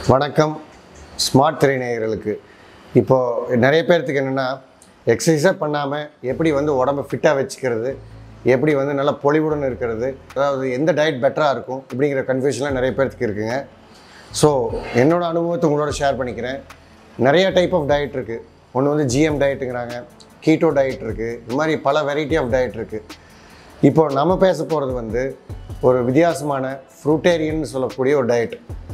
வணக்கம் ஸ்மார்ட் திரை நேயர்களுக்கு இப்போது நிறைய பேர்த்துக்கு என்னென்னா எக்ஸசைஸே பண்ணாமல் எப்படி வந்து உடம்பை ஃபிட்டாக வச்சுக்கிறது எப்படி வந்து நல்லா பொலிவுடன் இருக்கிறது அதாவது எந்த டயட் பெட்டராக இருக்கும் இப்படிங்கிற கன்ஃபியூஷன்லாம் நிறைய பேர்த்துக்கு இருக்குங்க ஸோ என்னோடய அனுபவத்தை உங்களோட ஷேர் பண்ணிக்கிறேன் நிறைய டைப் ஆஃப் டயட் இருக்குது ஒன்று வந்து ஜிஎம் டயட்டுங்கிறாங்க கீட்டோ டயட் இருக்குது இந்த மாதிரி பல வெரைட்டி ஆஃப் டயட் இருக்குது இப்போ நம்ம பேச போகிறது வந்து ஒரு வித்தியாசமான ஃப்ரூட்டேரியன் சொல்லக்கூடிய ஒரு டயட்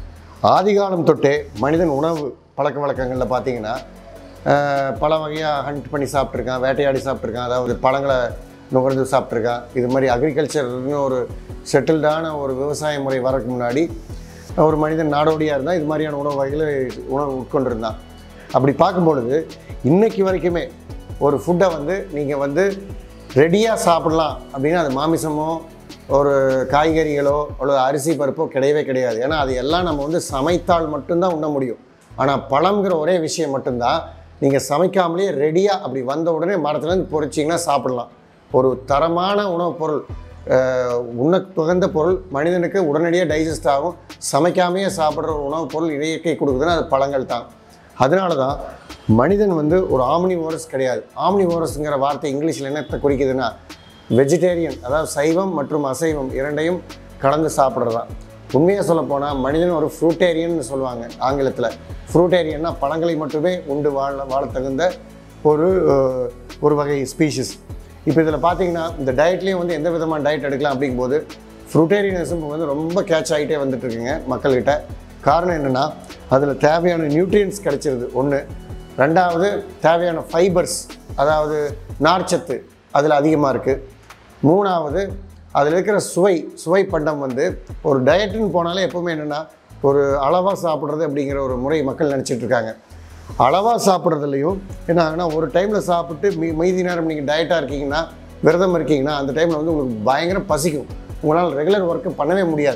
ஆதிகாலம் தொட்டே மனிதன் உணவு பழக்க வழக்கங்களில் பார்த்தீங்கன்னா ஆஹ், பல வகையாக ஹண்ட் பண்ணி சாப்பிட்ருக்கான் வேட்டையாடி சாப்பிட்ருக்கான் அதாவது பழங்களை நுகர்ந்து சாப்பிட்ருக்கான் இது மாதிரி அக்ரிகல்ச்சர்னு ஒரு செட்டில்டான ஒரு விவசாய முறை வரக்கு முன்னாடி ஒரு மனிதன் நாடோடியாக இருந்தால் இது மாதிரியான உணவு வகைகளை உணவு உட்கொண்டிருந்தான் அப்படி பார்க்கும் பொழுது இன்னைக்கு வரைக்குமே ஒரு ஃபுட்டை வந்து நீங்கள் வந்து ரெடியாக சாப்பிடலாம் அப்படின்னா அது மாமிசமோ ஒரு காய்கறிகளோ அல்லது அரிசி பருப்போ கிடையவே கிடையாது ஏன்னா அது எல்லாம் நம்ம வந்து சமைத்தால் மட்டும்தான் உண்ண முடியும் ஆனால் பழம்ங்கிற ஒரே விஷயம் மட்டும்தான் நீங்கள் சமைக்காமலேயே ரெடியாக அப்படி வந்த உடனே மரத்துலேருந்து பொறிச்சிங்கன்னா சாப்பிடலாம் ஒரு தரமான உணவுப் பொருள் அஹ், உண்ண துகந்த பொருள் மனிதனுக்கு உடனடியாக டைஜஸ்ட் ஆகும் சமைக்காமையே சாப்பிட்ற ஒரு உணவுப் பொருள் இயற்கை கொடுக்குதுன்னா அது பழங்கள் தான் அதனால தான் மனிதன் வந்து ஒரு ஆம்னிவோரஸ் கிடையாது ஆம்னிவோரஸ்ங்கிற வார்த்தை இங்கிலீஷில் என்னத்தை குறிக்குதுன்னா வெஜிடேரியன் அதாவது சைவம் மற்றும் அசைவம் இரண்டையும் கலந்து சாப்பிட்றது தான் உண்மையாக சொல்லப்போனால் மனிதன் ஒரு ஃப்ரூட்டேரியன் சொல்லுவாங்க ஆங்கிலத்தில் ஃப்ரூட்டேரியன்னா பழங்களை மட்டுமே உண்டு வாழ வாழ தகுந்த ஒரு அஹ், ஒரு வகை ஸ்பீஷிஸ் இப்போ இதில் பார்த்தீங்கன்னா இந்த டயட்லேயும் வந்து எந்த விதமான டயட் எடுக்கலாம் அப்படிங்கும்போது ஃப்ரூட்டேரியனிசம் வந்து ரொம்ப கேட்ச் ஆகிட்டே வந்துட்டு இருக்குங்க மக்கள்கிட்ட காரணம் என்னென்னா அதில் தேவையான நியூட்ரியன்ஸ் கிடைச்சிருது ஒன்று ரெண்டாவது தேவையான ஃபைபர்ஸ் அதாவது நார்ச்சத்து அதில் அதிகமாக இருக்குது மூணாவது அதில் இருக்கிற சுவை சுவை பண்டம் வந்து ஒரு டயட்டுன்னு போனாலே எப்போவுமே என்னென்னா ஒரு அளவாக சாப்பிட்றது அப்படிங்கிற ஒரு முறை மக்கள் நினச்சிட்டு இருக்காங்க அளவாக சாப்பிட்றதுலையும் என்ன ஆகுனா ஒரு டைமில் சாப்பிட்டு மீ மீதி நேரம் நீங்கள் டயட்டாக இருக்கீங்கன்னா விரதம் இருக்கீங்கன்னா அந்த டைமில் வந்து உங்களுக்கு பயங்கர பசிக்கும் உங்களால் ரெகுலர் ஒர்க்கு பண்ணவே முடியாது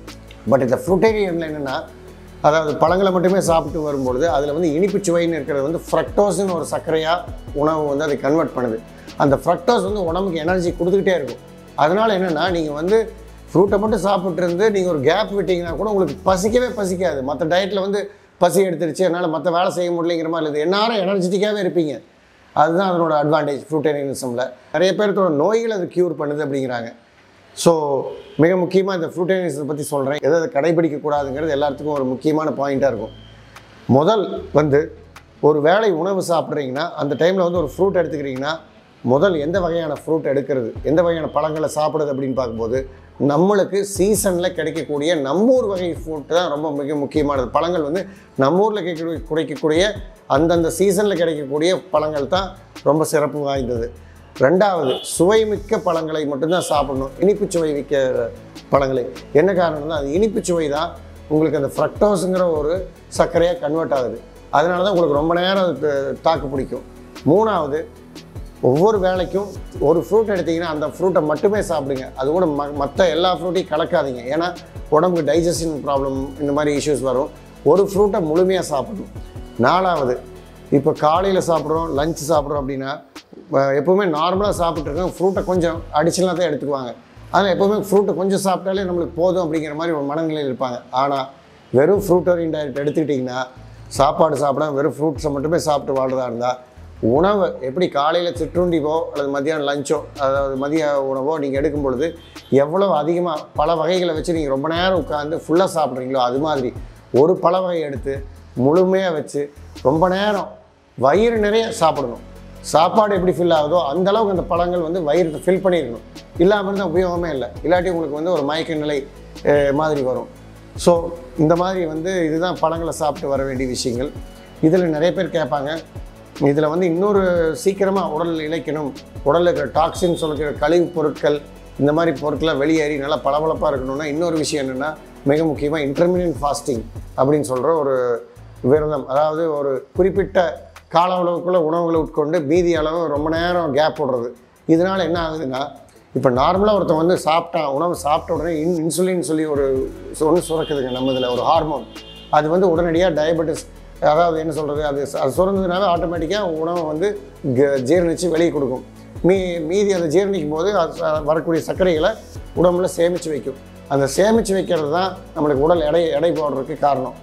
பட் இந்த ஃப்ரூட்டேரியனில் என்னென்னா அதாவது பழங்களை மட்டுமே சாப்பிட்டு வரும்பொழுது அதில் வந்து இனிப்பு சுவைன்னு இருக்கிறது வந்து ஃப்ரக்டோஸ்னு ஒரு சர்க்கரையாக உணவு வந்து அதை கன்வெர்ட் பண்ணுது அந்த ஃப்ரக்டோஸ் வந்து உடம்புக்கு எனர்ஜி கொடுத்துக்கிட்டே இருக்கும் அதனால் என்னென்னா நீங்கள் வந்து ஃப்ரூட்டை மட்டும் சாப்பிட்டு இருந்து நீங்கள் ஒரு கேப் விட்டிங்கன்னா கூட உங்களுக்கு பசிக்கவே பசிக்காது மற்ற டயட்டில் வந்து பசி எடுத்துருச்சு என்னால் மற்ற வேலை செய்ய முடியலைங்கிற மாதிரி இல்லை எந்நேரம் எனர்ஜெட்டிக்காகவே இருப்பீங்க அதுதான் அதனோட அட்வான்டேஜ் ஃப்ரூட்டேரியனிசமில் நிறைய பேர்த்தோட நோய்கள் அது க்யூர் பண்ணுது அப்படிங்கிறாங்க ஸோ மிக முக்கியமாக இந்த ஃப்ரூட்டேனியஸை பற்றி சொல்கிறேன் எதை எதை கடைபிடிக்கக்கூடாதுங்கிறது எல்லாத்துக்கும் ஒரு முக்கியமான பாயிண்ட்டாக இருக்கும் முதல் வந்து ஒரு வேளை உணவு சாப்பிட்றீங்கன்னா அந்த டைமில் வந்து ஒரு ஃப்ரூட் எடுத்துக்கிறீங்கன்னா முதல் எந்த வகையான ஃப்ரூட் எடுக்கிறது எந்த வகையான பழங்களை சாப்பிடுறது அப்படின்னு பார்க்கும்போது நம்மளுக்கு சீசனில் கிடைக்கக்கூடிய நம்மூர் வகை ஃப்ரூட் தான் ரொம்ப மிக முக்கியமானது பழங்கள் வந்து நம்ம ஊரில் கிடைக்க கிடைக்கக்கூடிய அந்தந்த சீசனில் கிடைக்கக்கூடிய பழங்கள் தான் ரொம்ப சிறப்பு வாய்ந்தது ரெண்டாவது சுவைமிக்க பழங்களை மட்டும்தான் சாப்பிடணும் இனிப்பு சுவை மிக்க பழங்களை என்ன காரணம்னா அது இனிப்பு சுவை தான் உங்களுக்கு அந்த ஃப்ரக்டோஸுங்கிற ஒரு சர்க்கரையாக கன்வெர்ட் ஆகுது அதனால தான் உங்களுக்கு ரொம்ப நேரம் அது த- தாக்கு பிடிக்கும் மூணாவது ஒவ்வொரு வேளைக்கும் ஒரு ஃப்ரூட் எடுத்தீங்கன்னா அந்த ஃப்ரூட்டை மட்டுமே சாப்பிடுங்க அது கூட ம மற்ற எல்லா ஃப்ரூட்டையும் கலக்காதீங்க ஏன்னா உடம்புக்கு டைஜஷன் ப்ராப்ளம் இந்த மாதிரி இஷ்யூஸ் வரும் ஒரு ஃப்ரூட்டை முழுமையாக சாப்பிடணும் நாலாவது இப்போ காலையில் சாப்பிட்றோம் லஞ்ச் சாப்பிட்றோம் அப்படின்னா அஹ், எப்பவுமே நார்மலாக சாப்பிட்ருக்கோம் ஃப்ரூட்டை கொஞ்சம் அடிஷனலாக தான் எடுத்துக்குவாங்க ஆனால் எப்போவுமே ஃப்ரூட்டை கொஞ்சம் சாப்பிட்டாலே நம்மளுக்கு போதும் அப்படிங்கிற மாதிரி ஒரு மனநிலையில் இருப்பாங்க ஆனால் வெறும் ஃப்ரூட்டோரியன் டயட் எடுத்துக்கிட்டிங்கன்னா சாப்பாடு சாப்பிடாம வெறும் ஃப்ரூட்ஸை மட்டுமே சாப்பிட்டு வாழ்றதா இருந்தால் உணவு எப்படி காலையில் சிற்றுண்டிவோ அல்லது மதியானம் லஞ்சோ அதாவது மதிய உணவோ நீங்கள் எடுக்கும் பொழுது எவ்வளோ அதிகமாக பல வகைகளை வச்சு நீங்கள் ரொம்ப நேரம் உட்காந்து ஃபுல்லாக சாப்பிட்றீங்களோ அது மாதிரி ஒரு பழ வகை எடுத்து முழுமையாக வச்சு ரொம்ப நேரம் வயிறு நிறைய சாப்பிடணும் சாப்பாடு எப்படி ஃபில் ஆகுதோ அந்த அளவுக்கு அந்த பழங்கள் வந்து வயிறு ஃபில் பண்ணியிருக்கணும் இல்லாமல் இருந்தால் உபயோகமே இல்லை இல்லாட்டி உங்களுக்கு வந்து ஒரு மயக்க நிலை அஹ், மாதிரி வரும் ஸோ இந்த மாதிரி வந்து இதுதான் பழங்களை சாப்பிட்டு வர வேண்டிய விஷயங்கள் இதில் நிறைய பேர் கேட்பாங்க இதில் வந்து இன்னொரு சீக்கிரமாக உடல் இழைக்கணும் உடலில் இருக்கிற டாக்ஸின் சொல்லிக்கிற கழிவுப் பொருட்கள் இந்த மாதிரி பொருட்களை வெளியேறி நல்லா பளபளப்பாக இருக்கணும்னா இன்னொரு விஷயம் என்னென்னா மிக முக்கியமாக இன்டர்மீடியன்ட் ஃபாஸ்டிங் அப்படின்னு சொல்கிற ஒரு விரதம் அதாவது ஒரு குறிப்பிட்ட கால அளவுக்குள்ள உணவுகளை உட்கொண்டு மீதி அளவு ரொம்ப நேரம் கேப் விடுறது இதனால் என்ன ஆகுதுன்னா இப்போ நார்மலாக ஒருத்தன் வந்து சாப்பிட்டான் உணவு சாப்பிட்ட உடனே இன் இன்சுலின் சொல்லி ஒரு ஒன்று சுரக்குதுங்க நம்ம இதில் ஒரு ஹார்மோன் அது வந்து உடனடியாக டயபெட்டிஸ் அதாவது என்ன சொல்கிறது அது அது சுரந்ததுனால ஆட்டோமேட்டிக்காக உணவை வந்து க- ஜீரணிச்சு வெளியே கொடுக்கும் மீ மீதி அதை ஜீரணிக்கும் போது அது ச- வரக்கூடிய சர்க்கரைகளை உடம்புல சேமித்து வைக்கும் அந்த சேமித்து வைக்கிறது தான் நம்மளுக்கு உடல் எடை எடை போடுறதுக்கு காரணம்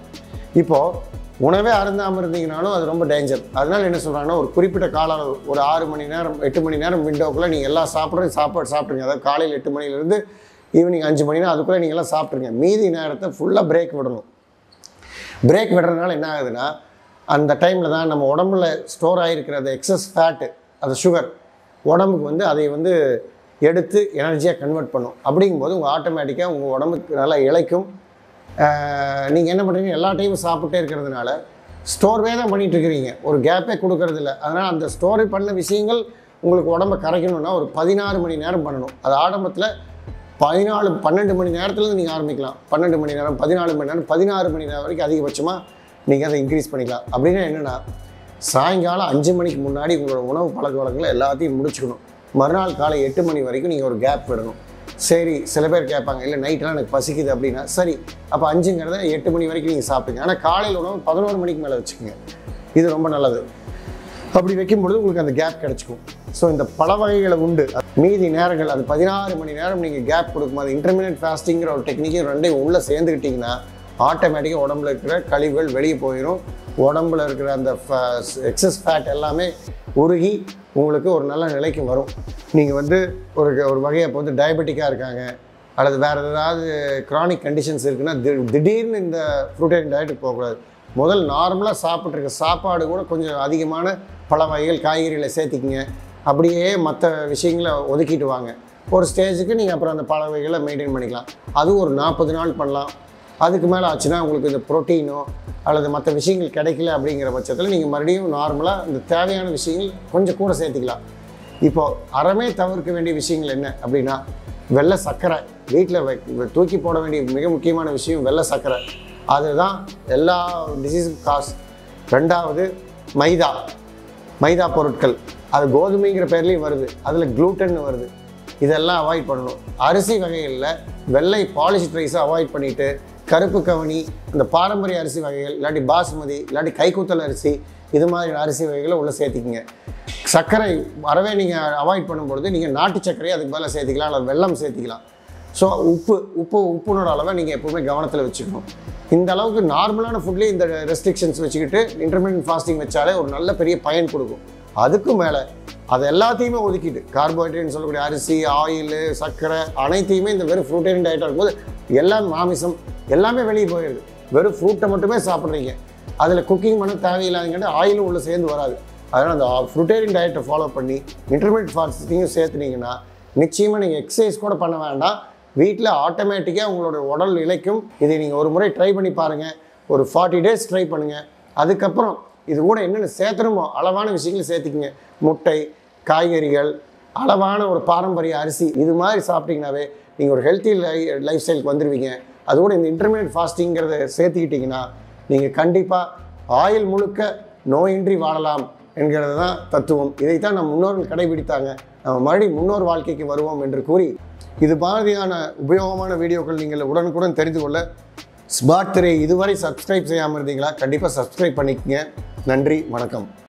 இப்போது உணவே அருந்தாமல் இருந்தீங்கனாலும் அது ரொம்ப டேஞ்சர் அதனால என்ன சொல்கிறாங்கன்னா ஒரு குறிப்பிட்ட கால அளவு ஒரு ஆறு மணி நேரம் எட்டு மணி நேரம் விண்டோக்குள்ளே நீங்கள் எல்லாம் சாப்பிட்றது சாப்பாடு சாப்பிட்ருங்க அதாவது காலையில் எட்டு மணிலேருந்து ஈவினிங் அஞ்சு மணினா அதுக்குள்ளே நீங்கள் எல்லாம் சாப்பிட்ருங்க மீதி நேரத்தை ஃபுல்லாக பிரேக் விடணும் பிரேக் விடுறதுனால என்ன ஆகுதுன்னா அந்த டைமில் தான் நம்ம உடம்புல ஸ்டோர் ஆகிருக்கிற அந்த எக்ஸஸ் ஃபேட்டு அந்த சுகர் உடம்புக்கு வந்து அதை வந்து எடுத்து எனர்ஜியாக கன்வெர்ட் பண்ணும் அப்படிங்கும்போது உங்கள் ஆட்டோமேட்டிக்காக உங்கள் உடம்புக்கு நல்லா இளைக்கும் நீங்கள் என்ன பண்ணுறீங்க எல்லா டைமும் சாப்பிட்டே இருக்கிறதுனால ஸ்டோர்வே தான் பண்ணிட்டு இருக்கிறீங்க ஒரு கேப்பே கொடுக்கறது இல்லை அதனால் அந்த ஸ்டோரி பண்ண விஷயங்கள் உங்களுக்கு உடம்பை கரைக்கணும்னா ஒரு பதினாறு மணி நேரம் பண்ணணும் அது ஆரம்பத்தில் பதினாலு பன்னெண்டு மணி நேரத்துலேருந்து நீங்கள் ஆரம்பிக்கலாம் பன்னெண்டு மணி நேரம் பதினாலு மணி நேரம் பதினாறு மணி நேரம் வரைக்கும் அதிகபட்சமாக நீங்கள் அதை இன்க்ரீஸ் பண்ணிக்கலாம் அப்படின்னா என்னென்னா சாயங்காலம் அஞ்சு மணிக்கு முன்னாடி உங்களோட உணவு பழக்க வழக்கங்களை எல்லாத்தையும் முடிச்சுக்கணும் மறுநாள் காலை எட்டு மணி வரைக்கும் நீங்கள் ஒரு கேப் விடணும் சரி சில பேர் கேட்பாங்க இல்லை நைட்லாம் எனக்கு பசிக்குது அப்படின்னா சரி அப்போ அஞ்சுங்கிறத எட்டு மணி வரைக்கும் நீங்கள் சாப்பிடுங்க ஆனால் காலையில் உணவு பதினோரு மணிக்கு மேலே வச்சுக்கோங்க இது ரொம்ப நல்லது அப்படி வைக்கும் பொழுது உங்களுக்கு அந்த கேப் கிடச்சிக்கும் ஸோ இந்த பல வகைகளை உண்டு மீதி நேரங்கள் அது பதினாறு மணி நேரம் நீங்கள் கேப் கொடுக்கும்போது இன்டர்மீடியட் ஃபாஸ்டிங்கிற ஒரு டெக்னிக்கையும் ரெண்டையும் உள்ளே சேர்ந்துக்கிட்டிங்கன்னா ஆட்டோமேட்டிக்காக உடம்புல இருக்கிற கழிவுகள் வெளியே போயிடும் உடம்புல இருக்கிற அந்த எக்ஸஸ் ஃபேட் எல்லாமே உருகி உங்களுக்கு ஒரு நல்ல நிலைக்கு வரும் நீங்கள் வந்து ஒரு ஒரு வகையை இப்போ வந்து டயபெட்டிக்காக இருக்காங்க அல்லது வேறு ஏதாவது க்ரானிக் கண்டிஷன்ஸ் இருக்குன்னா தி- திடீர்னு இந்த ஃப்ரூட்டேரியன் டயட்டுக்கு போகக்கூடாது முதல் நார்மலாக சாப்பிட்ருக்க சாப்பாடு கூட கொஞ்சம் அதிகமான பழ வகைகள் காய்கறிகளை சேர்த்திக்கிங்க அப்படியே மற்ற விஷயங்களை ஒதுக்கிட்டு வாங்க ஒரு ஸ்டேஜுக்கு நீங்கள் அப்புறம் அந்த பழ வகைகளை மெயின்டைன் பண்ணிக்கலாம் அதுவும் ஒரு நாற்பது நாள் பண்ணலாம் அதுக்கு மேலே ஆச்சுன்னா உங்களுக்கு இந்த ப்ரோட்டீனோ அல்லது மற்ற விஷயங்கள் கிடைக்கல அப்படிங்கிற பட்சத்தில் நீங்கள் மறுபடியும் நார்மலாக இந்த தேவையான விஷயங்கள் கொஞ்சம் கூட சேர்த்துக்கலாம் இப்போ அறமே தவிர்க்க வேண்டிய விஷயங்கள் என்ன அப்படின்னா வெள்ளை சர்க்கரை வீட்டில் தூக்கி போட வேண்டிய மிக முக்கியமான விஷயம் வெள்ளை சர்க்கரை அதுதான் எல்லா டிசீஸுக்கும் காசு ரெண்டாவது மைதா மைதா பொருட்கள் அது கோதுமைங்கிற பேர்லேயும் வருது அதில் குளூட்டன் வருது இதெல்லாம் அவாய்ட் பண்ணணும் அரிசி வகைகளில் வெள்ளை பாலிஷ் ரைஸை அவாய்ட் பண்ணிவிட்டு கருப்பு கவனி இந்த பாரம்பரிய அரிசி வகைகள் இல்லாட்டி பாசுமதி இல்லாட்டி கைக்குத்தல் அரிசி இது மாதிரி அரிசி வகைகளை உள்ளே சேர்த்திக்கிங்க சர்க்கரை அறவே நீங்கள் அவாய்ட் பண்ணும்பொழுது நீங்கள் நாட்டு சர்க்கரையை அதுக்கு மேலே சேர்த்திக்கலாம் அல்லது வெல்லம் சேர்த்திக்கலாம் ஸோ உப்பு உப்பு உப்புனோட அளவை நீங்கள் எப்போவுமே கவனத்தில் வச்சுக்கணும் இந்த அளவுக்கு நார்மலான ஃபுட்லேயே இந்த ரெஸ்ட்ரிக்ஷன்ஸ் வச்சுக்கிட்டு இன்டர்மீடியட் ஃபாஸ்டிங் வச்சாலே ஒரு நல்ல பெரிய பயன் கொடுக்கும் அதுக்கும் மேலே அது எல்லாத்தையுமே ஒதுக்கிட்டு கார்போஹைட்ரேட்னு சொல்லக்கூடிய அரிசி ஆயில் சர்க்கரை அனைத்தையுமே இந்த வெறும் ஃப்ரூட்டேரியன் டயட்டாக இருக்கும்போது எல்லாம் மாமிசம் எல்லாமே வெளியே போயிடுது வெறும் ஃப்ரூட்டை மட்டுமே சாப்பிட்றீங்க அதில் குக்கிங் பண்ண தேவையில்லாதங்காட்டி ஆயிலும் உள்ள சேர்ந்து வராது அதனால் அந்த ஃப்ரூட்டேரியன் டயட்டை ஃபாலோ பண்ணி இன்டர்மீடியட் ஃபாஸ்டிங்கும் சேர்த்துனீங்கன்னா நிச்சயமாக நீங்கள் எக்ஸசைஸ் கூட பண்ண வேண்டாம் வீட்டில் ஆட்டோமேட்டிக்காக உங்களோட உடல் இழைக்கும் இதை நீங்கள் ஒரு முறை ட்ரை பண்ணி பாருங்கள் ஒரு ஃபார்ட்டி டேஸ் ட்ரை பண்ணுங்கள் அதுக்கப்புறம் இது கூட என்னென்ன சேர்த்தணுமோ அளவான விஷயங்களை சேர்த்துக்குங்க முட்டை காய்கறிகள் அளவான ஒரு பாரம்பரிய அரிசி இது மாதிரி சாப்பிட்டீங்கன்னாவே நீங்கள் ஒரு ஹெல்த்தி லை லைஃப் ஸ்டைலுக்கு வந்துடுவீங்க அது கூட இந்த இன்டர்மீடியட் ஃபாஸ்டிங்கிறத சேர்த்துக்கிட்டிங்கன்னா நீங்கள் கண்டிப்பாக ஆயில் முழுக்க நோயின்றி வாழலாம் என்கிறது தான் தத்துவம் இதைத்தான் நம் முன்னோர்கள் கடைபிடித்தாங்க நம்ம மறுபடியும் முன்னோர் வாழ்க்கைக்கு வருவோம் என்று கூறி இது மாதிரியான உபயோகமான வீடியோக்கள் நீங்கள் உடனுக்குடன் தெரிந்து கொள்ள ஸ்மார்ட் திரை இதுவரை சப்ஸ்கிரைப் செய்யாமல் இருந்தீங்களா கண்டிப்பாக சப்ஸ்கிரைப் பண்ணிக்கங்க நன்றி வணக்கம்